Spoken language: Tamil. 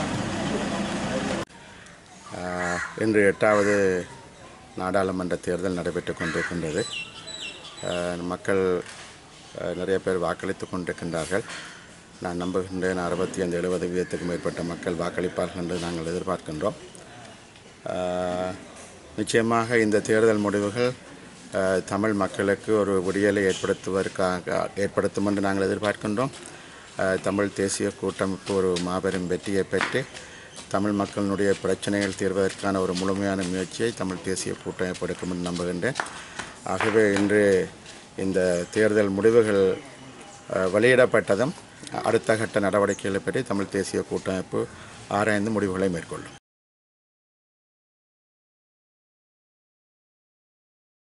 ஆஹ், இன்று எட்டாவது நாடாளுமன்ற தேர்தல் நடைபெற்று கொண்டிருக்கின்றது ஆஹ், மக்கள் ஆஹ், நிறைய பேர் வாக்களித்து கொண்டிருக்கின்றார்கள் நான் நம்புகின்றேன் அறுபத்தி ஐந்து எழுபது வீதத்துக்கும் மேற்பட்ட மக்கள் வாக்களிப்பார்கள் என்று நாங்கள் எதிர்பார்க்கின்றோம் ஆஹ், நிச்சயமாக இந்த தேர்தல் முடிவுகள் ஆஹ், தமிழ் மக்களுக்கு ஒரு விடியலை ஏற்படுத்துவதற்காக ஏற்படுத்தும் என்று நாங்கள் எதிர்பார்க்கின்றோம் ஆஹ், தமிழ் தேசிய கூட்டமைப்பு ஒரு மாபெரும் வெற்றியை பெற்று தமிழ் மக்களினுடைய பிரச்சனைகள் தீர்வதற்கான ஒரு முழுமையான முயற்சியை தமிழ் தேசிய கூட்டமைப்பு எடுக்கும் என்று நம்புகின்றேன் ஆகவே இன்று இந்த தேர்தல் முடிவுகள் ஆஹ், வெளியிடப்பட்டதும் அடுத்த கட்ட நடவடிக்கைகளை பற்றி தமிழ் தேசிய கூட்டமைப்பு ஆராய்ந்து முடிவுகளை மேற்கொள்ளும்